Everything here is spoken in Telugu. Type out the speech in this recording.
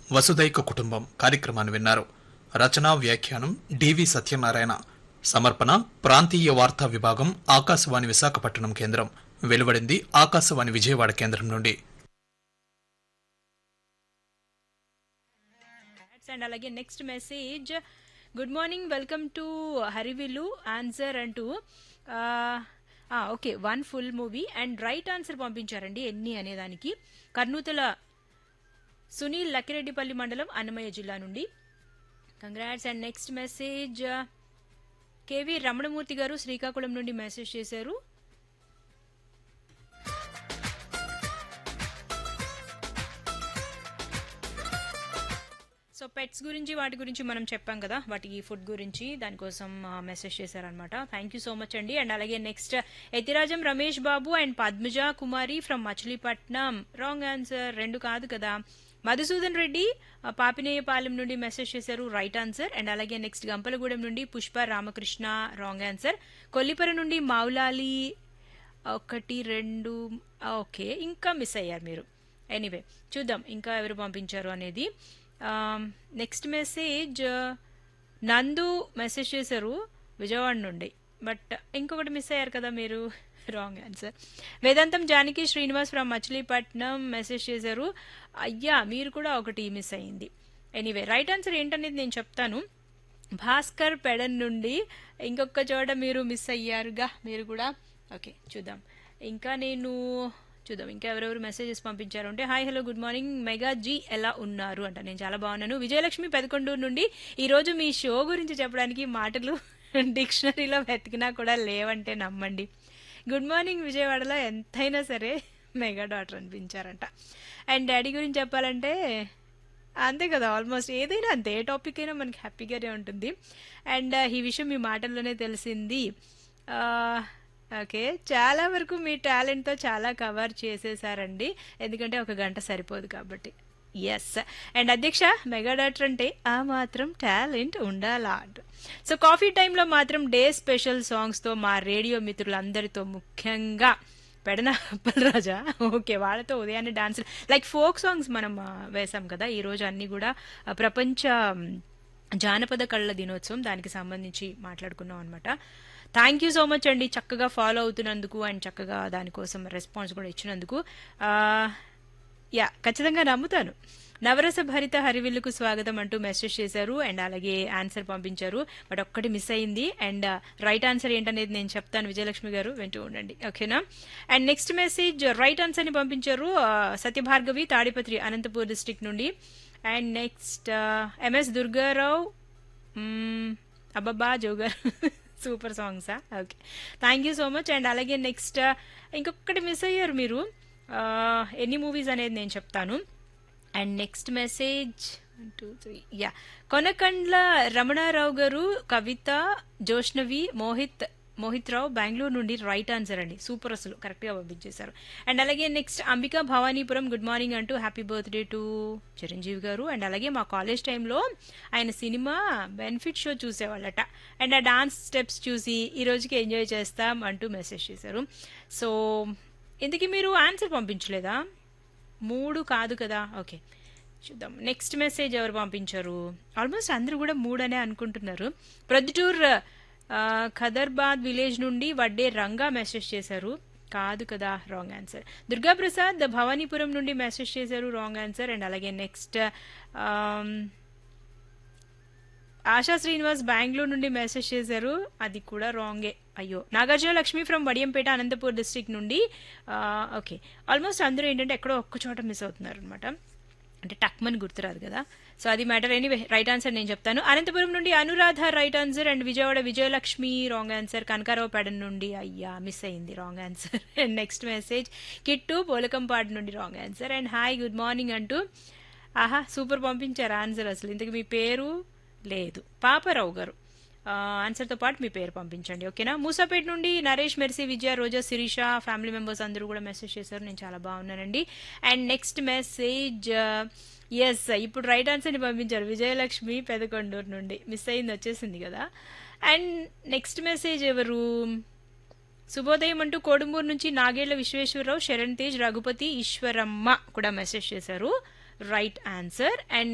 వసుదైక కుటుంబం కార్యక్రమాన్ని విన్నారు రచనా వ్యాఖ్యానం డివి సత్యనారాయణ సమర్పణ ప్రాంతీయ వార్తా విభాగం ఆకాశవాణి విశాఖపట్నం కేంద్రం వెలువడింది ఆకాశవాణి విజయవాడ కేంద్రం నుండి అండ్ అలాగే next message good morning welcome to Harivillu answer అంటూ okay one full movie and right answer పంపించారండి ఎన్ని అనేదానికి కర్నూతల సునీల్ లక్కిరెడ్డిపల్లి మండలం అన్నమయ్య జిల్లా నుండి congrats and next message K V Ramanamurthy గారు శ్రీకాకుళం నుండి మెసేజ్ చేశారు సో పెట్స్ గురించి వాటి గురించి మనం చెప్పాం కదా వాటి ఫుడ్ గురించి దానికోసం మెసేజ్ చేశారనమాట థ్యాంక్ యూ సో మచ్ అండి అండ్ అలాగే next Ethirajam Ramesh Babu and Padmaja Kumari from Machilipatnam wrong answer రెండు కాదు కదా మధుసూదన్ రెడ్డి ఆ, పాపినేయపాలెం నుండి మెసేజ్ చేశారు రైట్ ఆన్సర్ అండ్ అలాగే నెక్స్ట్ గంపలగూడెం నుండి పుష్ప రామకృష్ణ రాంగ్ ఆన్సర్ కొల్లిపర నుండి మౌలాలి ఒకటి రెండు ఆ, ఓకే ఇంకా మిస్ అయ్యారు మీరు ఎనీవే చూద్దాం ఇంకా ఎవరు పంపించారు అనేది నెక్స్ట్ మెసేజ్ నందు మెసేజ్ చేశారు విజయవాడ నుండి బట్ ఇంకొకటి మిస్ అయ్యారు కదా మీరు wrong answer Vedantam Janaki Srinivas from Machilipatnam message చేశారు అయ్యా మీరు కూడా ఒకటి మిస్ అయింది ఎనీవే రైట్ ఆన్సర్ ఏంటనేది నేను చెప్తాను భాస్కర్ పెడన్ నుండి ఇంకొక చోట మీరు మిస్ అయ్యారుగా మీరు కూడా ఓకే చూద్దాం ఇంకా నేను చూద్దాం ఇంకా ఎవరెవరు మెసేజెస్ పంపించారు అంటే hi hello good morning mega ji ఎలా ఉన్నారు అంట నేను చాలా బాగున్నాను విజయలక్ష్మి పెదకొండూరు నుండి ఈరోజు మీ షో గురించి చెప్పడానికి మాటలు డిక్షనరీలో వెతికినా కూడా లేవంటే నమ్మండి గుడ్ మార్నింగ్ విజయవాడలో ఎంతైనా సరే మెగా డాటర్ అనిపించారంట అండ్ డాడీ గురించి చెప్పాలంటే అంతే కదా ఆల్మోస్ట్ ఏదైనా అంతే ఏ టాపిక్ అయినా మనకి హ్యాపీగానే ఉంటుంది అండ్ ఈ విషయం మీ మాటల్లోనే తెలిసింది ఆ, ఓకే చాలా వరకు మీ టాలెంట్తో చాలా కవర్ చేసేసారండి ఎందుకంటే ఒక గంట సరిపోదు కాబట్టి ఎస్ అండ్ అధ్యక్ష మెగా డాక్టర్ అంటే ఆ మాత్రం టాలెంట్ ఉండాలా సో కాఫీ టైంలో మాత్రం డే స్పెషల్ సాంగ్స్తో మా రేడియో మిత్రులందరితో ముఖ్యంగా పెడన రాజా ఓకే వాళ్ళతో ఉదయాన్నే డాన్స్ లైక్ ఫోక్ సాంగ్స్ మనం ఆ, వేసాం కదా ఈరోజు అన్నీ కూడా ఆ, ప్రపంచ మ్, జానపద కళ్ళ దినోత్సవం దానికి సంబంధించి మాట్లాడుకున్నాం అనమాట థ్యాంక్ యూ సో మచ్ అండి చక్కగా ఫాలో అవుతున్నందుకు అండ్ చక్కగా దానికోసం రెస్పాన్స్ కూడా ఇచ్చినందుకు ఆ, యా ఖచ్చితంగా నమ్ముతాను నవరస భరిత హరివిల్లుకు స్వాగతం అంటూ మెసేజ్ చేశారు అండ్ అలాగే ఆన్సర్ పంపించారు బట్ ఒక్కటి మిస్ అయింది అండ్ రైట్ ఆన్సర్ ఏంటనేది నేను చెప్తాను విజయలక్ష్మి గారు వింటూ ఉండండి ఓకేనా అండ్ నెక్స్ట్ మెసేజ్ రైట్ ఆన్సర్ని పంపించారు ఆ, సత్యభార్గవి తాడిపత్రి అనంతపూర్ డిస్టిక్ నుండి అండ్ నెక్స్ట్ ఎంఎస్ దుర్గారావు మ్మ్, అబ్బబ్బా జోగర్ సూపర్ సాంగ్సా okay thank you so much and అలాగే నెక్స్ట్ ఇంకొకటి మిస్ అయ్యారు మీరు ఆ, ఎన్ని మూవీస్ అనేది నేను చెప్తాను and next message two three యా కొనకండ్ల రమణారావు గారు కవిత జోష్నవి మోహిత్ మోహిత్ రావు బెంగళూరు నుండి రైట్ ఆన్సర్ అండి సూపర్ అసలు కరెక్ట్గా పంపించేశారు అండ్ అలాగే next Ambika Bhavanipuram good morning అంటూ హ్యాపీ బర్త్డే టు చిరంజీవి గారు అండ్ అలాగే మా కాలేజ్ టైంలో ఆయన సినిమా బెనిఫిట్ షో చూసేవాళ్ళట అండ్ ఆ డాన్స్ స్టెప్స్ చూసి ఈ రోజుకి ఎంజాయ్ చేస్తాం అంటూ మెసేజ్ చేశారు సో ఇందుకు మీరు ఆన్సర్ పంపించలేదా మూడు కాదు కదా ఓకే చూద్దాం నెక్స్ట్ మెసేజ్ ఎవరు పంపించారు ఆల్మోస్ట్ అందరూ కూడా మూడనే అనుకుంటున్నారు ప్రొద్దుటూర్ ఆ, ఖదర్బాద్ విలేజ్ నుండి వడ్డే రంగా మెసేజ్ చేశారు కాదు కదా రాంగ్ ఆన్సర్ దుర్గా ప్రసాద్ భవానీపురం నుండి మెసేజ్ చేశారు రాంగ్ ఆన్సర్ అండ్ అలాగే నెక్స్ట్ ఆశా శ్రీనివాస్ బెంగళూరు నుండి మెసేజ్ చేశారు అది కూడా రాంగే అయ్యో నాగార్జున లక్ష్మి ఫ్రమ్ వడియంపేట అనంతపూర్ డిస్ట్రిక్ట్ నుండి ఆ, ఓకే ఆల్మోస్ట్ అందరూ ఏంటంటే ఎక్కడో ఒక్క చోట మిస్ అవుతున్నారు అనమాట అంటే టక్మని గుర్తురాదు కదా సో అది మ్యాటర్ ఎనీవే రైట్ ఆన్సర్ నేను చెప్తాను అనంతపురం నుండి Anuradha right answer and Vijayawada Vijayalakshmi wrong answer Kanakarao Pedana నుండి అయ్యా మిస్ అయింది wrong answer and next message Kittu Polakampadu నుండి wrong answer and hi good morning అంటూ ఆహా సూపర్ పంపించారు ఆన్సర్ అసలు ఇంతకు మీ పేరు లేదు పాపారావు గారు ఆ, ఆన్సర్తో పాటు మీ పేరు పంపించండి ఓకేనా మూసాపేట నుండి నరేష్ మెర్సీ విజయ రోజా శిరీష ఫ్యామిలీ మెంబర్స్ అందరూ కూడా మెసేజ్ చేశారు నేను చాలా బాగున్నానండి అండ్ నెక్స్ట్ మెసేజ్ ఎస్ ఇప్పుడు రైట్ ఆన్సర్ని పంపించారు విజయలక్ష్మి పెదకొండూరు నుండి మిస్ అయింది వచ్చేసింది కదా అండ్ నెక్స్ట్ మెసేజ్ ఎవరు శుభోదయం అంటూ కోడుమూరు నుంచి నాగేళ్ల విశ్వేశ్వరరావు శరణ్ తేజ్ రఘుపతి ఈశ్వరమ్మ కూడా మెసేజ్ చేశారు రైట్ ఆన్సర్ అండ్